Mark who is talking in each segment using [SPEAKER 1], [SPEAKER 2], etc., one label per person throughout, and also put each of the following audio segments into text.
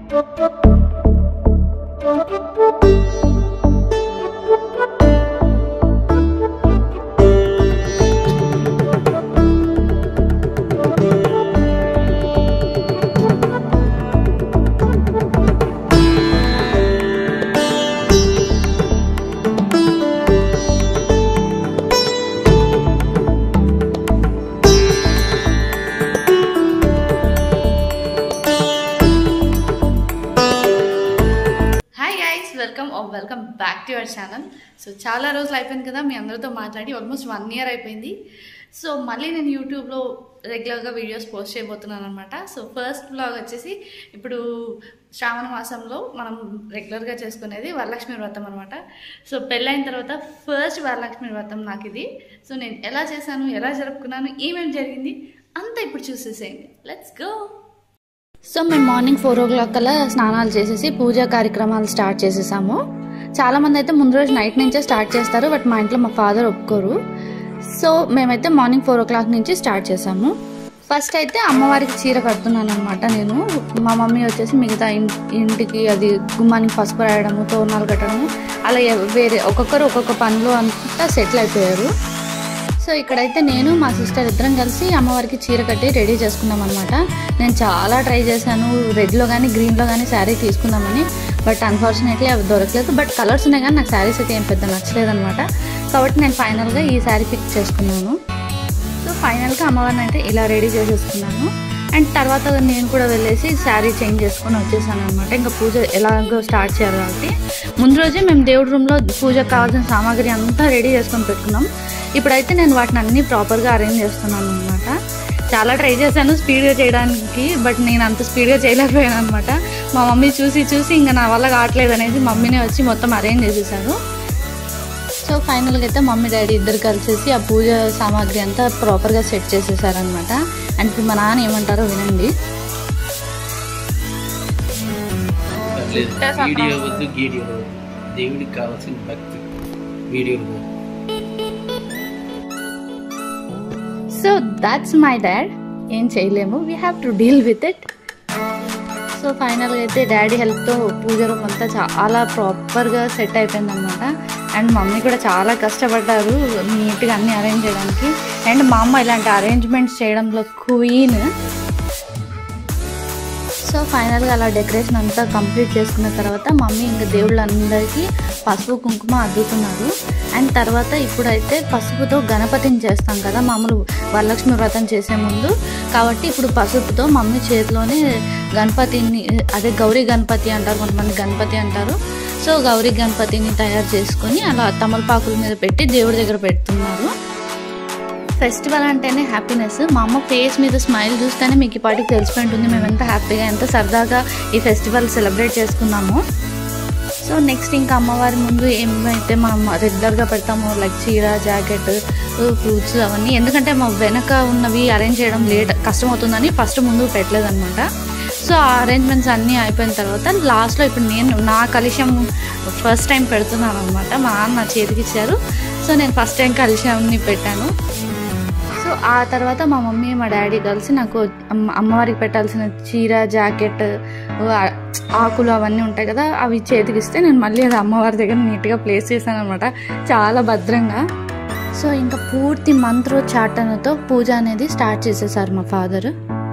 [SPEAKER 1] Hi guys welcome oh welcome back to your channel so చాలా రోజులు అయిపోయింది కదా మీ అందరితో మాట్లాడి ఆల్మోస్ట్ వన్ ఇయర్ అయిపోయింది సో మళ్ళీ నేను యూట్యూబ్లో రెగ్యులర్గా వీడియోస్ పోస్ట్ చేయబోతున్నాను అనమాట సో ఫస్ట్ బ్లాగ్ వచ్చేసి ఇప్పుడు శ్రావణ మాసంలో మనం రెగ్యులర్గా చేసుకునేది వరలక్ష్మి వ్రతం అనమాట సో పెళ్ళైన తర్వాత ఫస్ట్ వరలక్ష్మి వ్రతం నాకు ఇది సో నేను ఎలా చేశాను ఎలా జరుపుకున్నాను ఏమేమి జరిగింది అంతా ఇప్పుడు చూసేసేయండి లెట్స్ గో
[SPEAKER 2] సో మేము మార్నింగ్ ఫోర్ ఓ క్లాక్ కల్లా స్నానాలు చేసేసి పూజా కార్యక్రమాలు స్టార్ట్ చేసేసాము చాలా మంది అయితే ముందు రోజు నైట్ నుంచే స్టార్ట్ చేస్తారు బట్ మా ఇంట్లో మా ఫాదర్ ఒప్పుకోరు సో మేమైతే మార్నింగ్ ఫోర్ ఓ క్లాక్ నుంచి స్టార్ట్ చేసాము ఫస్ట్ అయితే అమ్మవారికి చీర కడుతున్నాను అనమాట నేను మా మమ్మీ వచ్చేసి మిగతా ఇన్- ఇంటికి అది గుమ్మానికి పసుపు రాయడము తోరణాలు కట్టడము అలా ఎవ- వేరే ఒక్కొక్కరు ఒక్కొక్క పనిలో అంతా సెటిల్ అయిపోయారు సో ఇక్కడైతే నేను మా సిస్టర్ ఇద్దరం కలిసి అమ్మవారికి చీర కట్టి రెడీ చేసుకున్నాం అనమాట నేను చాలా ట్రై చేశాను రెడ్లో కానీ గ్రీన్లో కానీ శారీ తీసుకుందామని బట్ అన్ఫార్చునేట్లీ అవి దొరకలేదు బట్ కలర్స్ ఉన్నాయి కానీ నాకు శారీస్ అయితే ఏం పెద్ద నచ్చలేదు అనమాట కాబట్టి నేను ఫైనల్గా ఈ శారీ పిక్ చేసుకున్నాను సో ఫైనల్గా అమ్మవారిని అయితే ఇలా రెడీ చేసేసుకున్నాను అండ్ తర్వాత నేను కూడా వెళ్ళేసి శారీ చేంజ్ చేసుకొని వచ్చేసాను అనమాట ఇంకా పూజ ఎలాగో స్టార్ట్ చేయాలి కాబట్టి ముందు రోజే మేము దేవుడి రూమ్లో పూజకు కావాల్సిన సామాగ్రి అంతా రెడీ చేసుకొని పెట్టుకున్నాం ఇప్పుడైతే నేను వాటిని అన్ని ప్రాపర్గా అరేంజ్ చేస్తున్నాను అనమాట చాలా ట్రై చేశాను స్పీడ్గా చేయడానికి బట్ నేను అంత స్పీడ్గా చేయలేకపోయాను అనమాట మా మమ్మీ చూసి చూసి ఇంకా నా వల్ల కావట్లేదు అనేది మమ్మీనే వచ్చి మొత్తం అరేంజ్ చేసేసారు సో ఫైనల్గా అయితే మమ్మీ డాడీ ఇద్దరు కలిసేసి ఆ పూజ సామాగ్రి అంతా ప్రాపర్గా సెట్ చేసేసారనమాట అండ్ ఇప్పుడు మా నాన్న ఏమంటారో వినండి
[SPEAKER 3] పర్లేదు. వీడియో వద్దు గీడియో వద్దు. దేవుడికి కావాల్సిన భక్తి వీడియోలు వద్దు.
[SPEAKER 2] సో దాట్స్ మై డాడ్ ఏం చేయలేము we have to deal with it so ఫైనల్గా అయితే డాడీ హెల్ప్తో పూజ రూమ్ అంతా చాలా ప్రాపర్గా సెట్ అయిపోయింది అనమాట అండ్ మమ్మీ కూడా చాలా కష్టపడ్డారు నీట్గా అన్ని అరేంజ్ చేయడానికి అండ్ మా అమ్మ ఇలాంటి అరేంజ్మెంట్స్ చేయడంలో క్వీన్ సో ఫైనల్గా అలా డెకరేషన్ అంతా కంప్లీట్ చేసుకున్న తర్వాత మమ్మీ ఇంకా దేవుళ్ళందరికీ పసుపు కుంకుమ అద్దుతున్నారు అండ్ తర్వాత ఇప్పుడైతే పసుపుతో గణపతిని చేస్తాం కదా మామూలు వరలక్ష్మి వ్రతం చేసే ముందు కాబట్టి ఇప్పుడు పసుపుతో మమ్మీ చేతిలోనే గణపతిని అదే గౌరీ గణపతి అంటారు కొంతమంది గణపతి అంటారు సో గౌరీ గణపతిని తయారు చేసుకొని అలా తమలపాకుల మీద పెట్టి దేవుడి దగ్గర పెడుతున్నారు ఫెస్టివల్ అంటేనే హ్యాపీనెస్ మా అమ్మ ఫేస్ మీద స్మైల్ చూస్తేనే మీకు ఈ పాటికి తెలిసిపోయి ఉంటుంది మేము ఎంత హ్యాపీగా ఎంత సరదాగా ఈ ఫెస్టివల్ సెలబ్రేట్ చేసుకున్నాము సో నెక్స్ట్ ఇంకా అమ్మవారి ముందు ఏమైతే మనం రెగ్యులర్గా పెడతామో లైక్ చీర జాకెట్ ఫ్రూట్స్ అవన్నీ ఎందుకంటే మా వెనక ఉన్నవి అరేంజ్ చేయడం లేట్ కష్టం అవుతుందని ఫస్ట్ ముందు పెట్టలేదన్నమాట సో ఆ అరేంజ్మెంట్స్ అన్నీ అయిపోయిన తర్వాత లాస్ట్లో ఇప్పుడు నేను నా కలిశం ఫస్ట్ టైం పెడుతున్నాను అనమాట మా నాన్న నా చేతికి ఇచ్చారు సో నేను ఫస్ట్ టైం కలిశంని పెట్టాను సో ఆ తర్వాత మా మమ్మీ మా డాడీ కలిసి నాకు అమ్మ- అమ్మవారికి పెట్టాల్సిన చీర జాకెట్ ఆ- ఆకులు అవన్నీ ఉంటాయి కదా అవి చేతికి ఇస్తే నేను మళ్ళీ అది అమ్మవారి దగ్గర నీట్గా ప్లేస్ చేశాను అనమాట చాలా భద్రంగా సో ఇంకా పూర్తి మంత్రోచ్చాటనతో పూజ అనేది స్టార్ట్ చేసేసారు మా ఫాదర్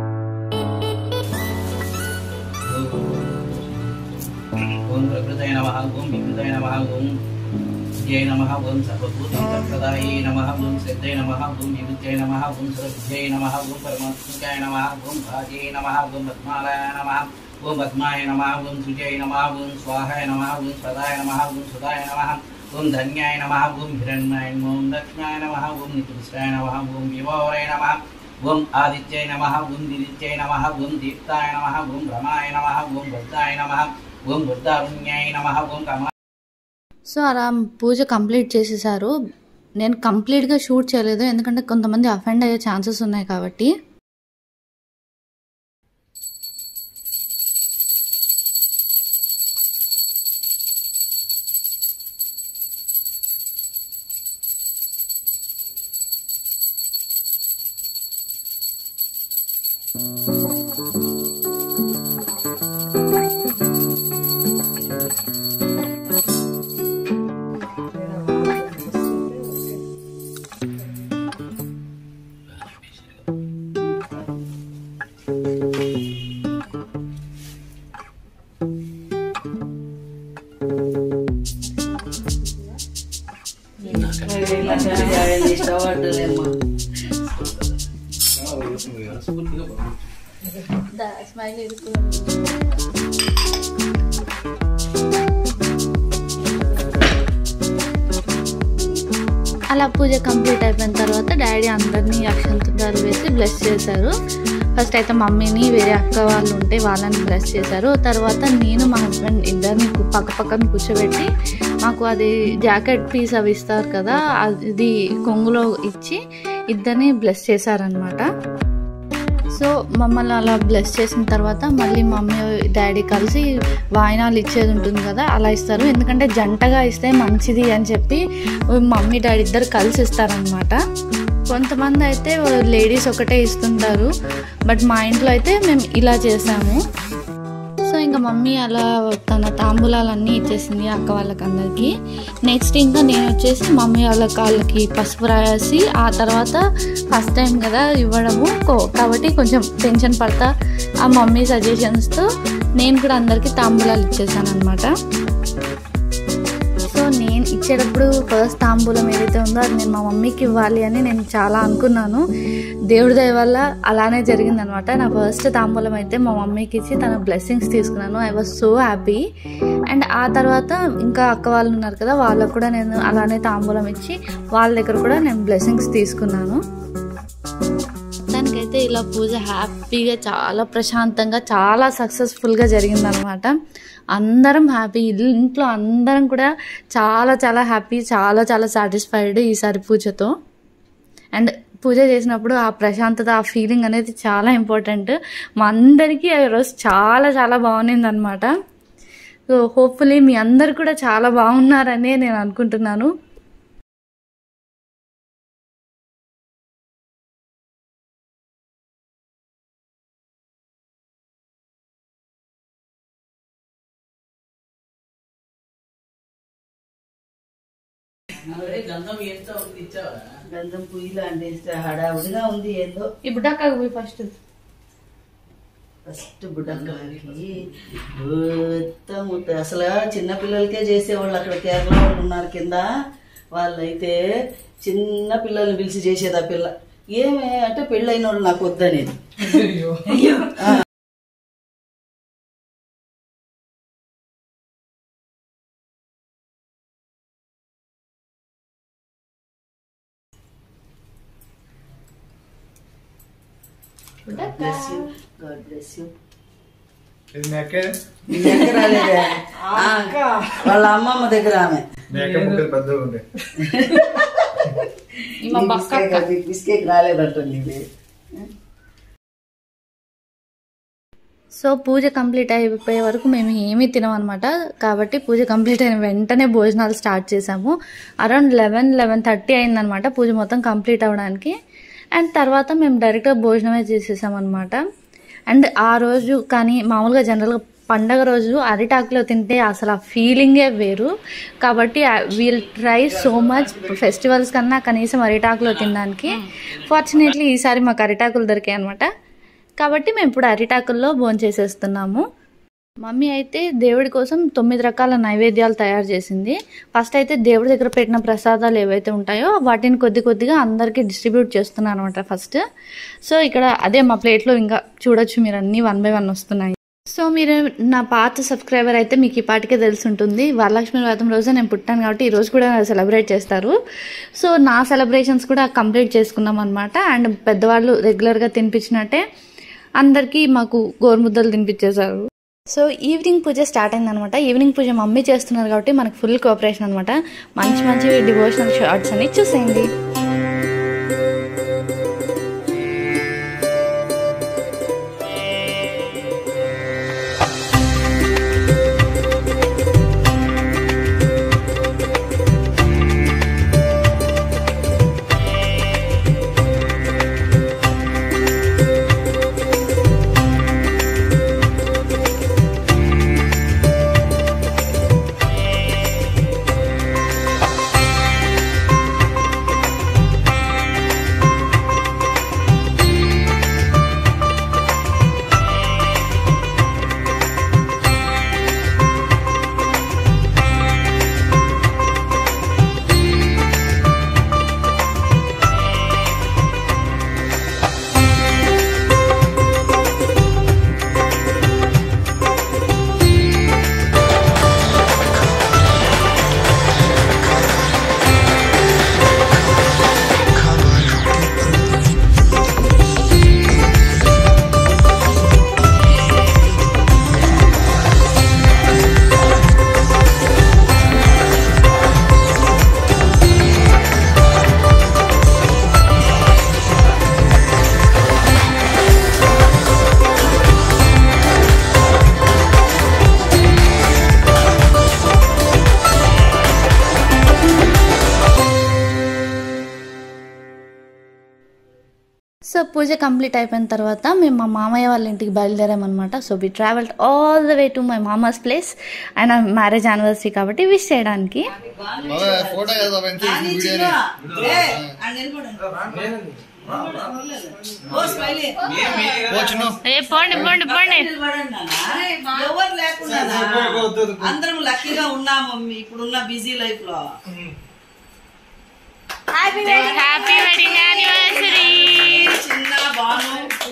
[SPEAKER 3] ఓం ప్రకృతయ నమ ఓం వికృతయ నమ ఓం విద్యై నమ ఓం సర్వభూతం సంప్రదాయే నమ ఓం శ్రద్ధై నమ ఓం వివిద్యై నమ ఓం సర్వవిద్యై నమ ఓం పరమాత్మికాయ నమ ఓం భాజే నమ ఓం పద్మాలయ నమ ఓం పద్మాయ నమ ఓం సుజయ నమ ఓం స్వాహాయ నమ ఓం స్వదాయ నమ ఓం సుదాయ నమ ఓం ధన్యాయ నమ ఓం హిరణ్యాయ నమ ఓం దక్షిణాయ నమ ఓం నికృష్టాయ నమ ఓం వివోరయ నమ ఓం ఆదిత్యై నమ ఓం దిదిత్యై నమ ఓం దీప్తాయ నమ ఓం రమాయ నమ ఓం బుద్ధాయ నమ ఓం బుద్ధారుణ్యాయ నమ ఓం కమల
[SPEAKER 2] సో అలా పూజ కంప్లీట్ చేసేసారు నేను కంప్లీట్గా షూట్ చేయలేదు ఎందుకంటే కొంతమంది అఫెండ్ అయ్యే ఛాన్సెస్ ఉన్నాయి కాబట్టి
[SPEAKER 4] అవార్డులేమ్మా
[SPEAKER 2] స్మైల్ అలా పూజ కంప్లీట్ అయిపోయిన తర్వాత డాడీ అందరినీ అక్షంతరాలు వేసి బ్లెస్ చేశారు ఫస్ట్ అయితే మమ్మీని వేరే అక్క వాళ్ళు ఉంటే వాళ్ళని బ్లెస్ చేశారు తర్వాత నేను మా హస్బెండ్ ఇద్దరిని కు- పక్క పక్కన కూర్చోబెట్టి మాకు అది జాకెట్ పీస్ అవి ఇస్తారు కదా అది కొంగులో ఇచ్చి ఇద్దరిని బ్లెస్ చేశారనమాట సో మమ్మల్ని అలా బ్లెస్ చేసిన తర్వాత మళ్ళీ మమ్మీ డాడీ కలిసి వాయినాలు ఇచ్చేది ఉంటుంది కదా అలా ఇస్తారు ఎందుకంటే జంటగా ఇస్తే మంచిది అని చెప్పి మమ్మీ డాడీ ఇద్దరు కలిసి ఇస్తారనమాట కొంతమంది అయితే లేడీస్ ఒకటే ఇస్తుంటారు బట్ మా ఇంట్లో అయితే మేము ఇలా చేసాము సో ఇంకా మమ్మీ అలా తన తాంబూలాలన్నీ ఇచ్చేసింది అక్క వాళ్ళకి అందరికి నెక్స్ట్ ఇంకా నేను వచ్చేసి మమ్మీ వాళ్ళ కాళ్ళకి పసుపు రాసి ఆ తర్వాత ఫస్ట్ టైం కదా ఇవ్వడము కో- కాబట్టి కొంచెం టెన్షన్ పడతా ఆ మమ్మీ సజెషన్స్తో నేను కూడా అందరికీ తాంబూలాలు ఇచ్చేసాను అనమాట సో నేను ఇచ్చేటప్పుడు ఫస్ట్ తాంబూలం ఏదైతే ఉందో అది నేను మా మమ్మీకి ఇవ్వాలి అని నేను చాలా అనుకున్నాను దేవుడి దయ వల్ల అలానే జరిగిందనమాట నా ఫస్ట్ తాంబూలం అయితే మా మమ్మీకి ఇచ్చి తన బ్లెస్సింగ్స్ తీసుకున్నాను I was so happy and ఆ తర్వాత ఇంకా అక్క వాళ్ళు ఉన్నారు కదా వాళ్ళకు కూడా నేను అలానే తాంబూలం ఇచ్చి వాళ్ళ దగ్గర కూడా నేను బ్లెస్సింగ్స్ తీసుకున్నాను దానికైతే ఇలా పూజ హ్యాపీగా చాలా ప్రశాంతంగా చాలా సక్సెస్ఫుల్గా జరిగిందనమాట అందరం హ్యాపీ ఇంట్లో అందరం కూడా చాలా చాలా హ్యాపీ చాలా చాలా సాటిస్ఫైడ్ ఈసారి పూజతో అండ్ పూజ చేసినప్పుడు ఆ ప్రశాంతత ఆ ఫీలింగ్ అనేది చాలా ఇంపార్టెంట్ మా అందరికీ ఆ రోజు చాలా చాలా బాగుంది అనమాట సో హోప్ఫుల్లీ మీ అందరు కూడా చాలా బాగున్నారని నేను అనుకుంటున్నాను
[SPEAKER 3] అరే గంధం ఎంత ఉంది ఇచ్చావా
[SPEAKER 4] గంధం పుయ్యిలా అంటే హడావుడిగా ఉంది ఏందో
[SPEAKER 2] ఈ బుడ్డక్క ఫస్ట్
[SPEAKER 4] ఫస్ట్ బుడ్డక్కలకి మొత్తం ఉత్త- అసలు చిన్న పిల్లలకే చేసేవాళ్ళు అక్కడ కేరళ వాళ్ళు ఉన్నారు కింద వాళ్ళైతే చిన్న పిల్లల్ని పిలిచి చేసేది ఆ పిల్ల ఏమే అంటే పెళ్ళైన వాళ్ళు నాకు వద్దనేది ఆ. God bless you. God bless you.
[SPEAKER 5] ఇది నెక్క
[SPEAKER 4] నీ దగ్గర రాలేదే? ఆ, వాళ్ళ అమ్మమ్మ దగ్గర ఆమె
[SPEAKER 5] నెక్క ముక్కలు పెద్దగా ఉండే
[SPEAKER 2] మా
[SPEAKER 4] నీ
[SPEAKER 2] పక్క
[SPEAKER 4] బిస్కెట్ అది బిస్కెట్ రాలేదంటుంది ఇది
[SPEAKER 2] సో పూజ కంప్లీట్ అయిపోయే వరకు మేము ఏమీ తినమన్నమాట కాబట్టి పూజ కంప్లీట్ అయిన వెంటనే భోజనాలు స్టార్ట్ చేసాము అరౌండ్ లెవెన్ లెవెన్ థర్టీ అయిందనమాట పూజ మొత్తం కంప్లీట్ అవ్వడానికి అండ్ తర్వాత మేము డైరెక్ట్గా భోజనమే చేసేసామన్నమాట అండ్ ఆ రోజు కానీ మామూలుగా జనరల్గా పండగ రోజు అరిటాకులో తింటే అసలు ఆ ఫీలింగే వేరు కాబట్టి we'll try so much festivals కన్నా కనీసం అరిటాకులో తినడానికి ఫార్చునేట్లీ ఈసారి మాకు అరిటాకులు దొరికాయి అనమాట కాబట్టి మేము ఇప్పుడు అరిటాకుల్లో భోంచేసేస్తున్నాము మమ్మీ అయితే దేవుడి కోసం తొమ్మిది రకాల నైవేద్యాలు తయారు చేసింది ఫస్ట్ అయితే దేవుడి దగ్గర పెట్టిన ప్రసాదాలు ఏవైతే ఉంటాయో వాటిని కొద్ది కొద్దిగా అందరికీ డిస్ట్రిబ్యూట్ చేస్తున్నాను అనమాట ఫస్ట్ సో ఇక్కడ అదే మా ప్లేట్లో ఇంకా చూడొచ్చు మీరు అన్నీ వన్ బై వన్ వస్తున్నాయి సో మీరు నా పాత సబ్స్క్రైబర్ అయితే మీకు ఈ పాటికే తెలిసి ఉంటుంది వరలక్ష్మి వ్రతం రోజు నేను పుట్టాను కాబట్టి ఈ రోజు కూడా సెలబ్రేట్ చేస్తారు సో నా సెలబ్రేషన్స్ కూడా కంప్లీట్ చేసుకున్నాం అనమాట అండ్ పెద్దవాళ్ళు రెగ్యులర్గా తినిపించినట్టే అందరికీ మాకు గోరుముద్దలు తినిపించేశారు సో ఈవినింగ్ పూజ స్టార్ట్ అయిందనమాట ఈవినింగ్ పూజ మమ్మీ చేస్తున్నారు కాబట్టి మనకు ఫుల్ కోఆపరేషన్ అనమాట మంచి మంచి డివోషనల్ షార్ట్స్ అని చూసేయండి పూజ కంప్లీట్ అయిపోయిన తర్వాత మేము మా మామయ్య వాళ్ళ ఇంటికి బయలుదేరామన్నమాట so we travelled all the way to my mama's place ఆయన మ్యారేజ్ యానివర్సరీ కాబట్టి విష్ చేయడానికి
[SPEAKER 5] ఫోటో కదా మంచి
[SPEAKER 4] నాని
[SPEAKER 5] వీడియోని
[SPEAKER 4] చిన్న. ఏ, ఆడ నిలబడు. ఓ స్మైలీ.
[SPEAKER 5] ఓ చిన్న
[SPEAKER 2] ఏ పోండి పోండి పోండి
[SPEAKER 4] నిలబడండి నాన్న. ఎవరు లేకుండా అందరం లక్కీగా ఉన్నాము ఇప్పుడున్న బిజీ లైఫ్ లో
[SPEAKER 2] హ్యాపీ వెడ్డింగ్ యానివర్సరీ
[SPEAKER 4] చిన్న Bhanu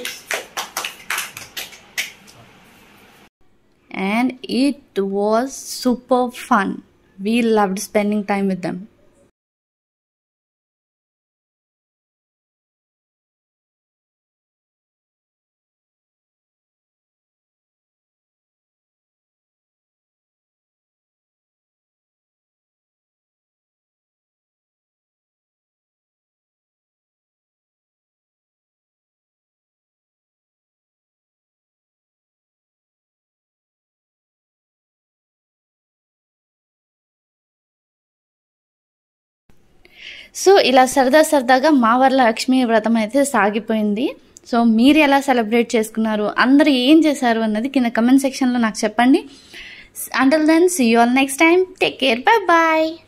[SPEAKER 2] and it was super fun. We loved spending time with them. So ఇలా సరదా సరదాగా మా వరలక్ష్మి వ్రతం అయితే సాగిపోయింది సో మీరు ఎలా సెలబ్రేట్ చేసుకున్నారు అందరూ ఏం చేశారు అన్నది కింద కమెంట్ సెక్షన్లో నాకు చెప్పండి until then see you all next time take care bye bye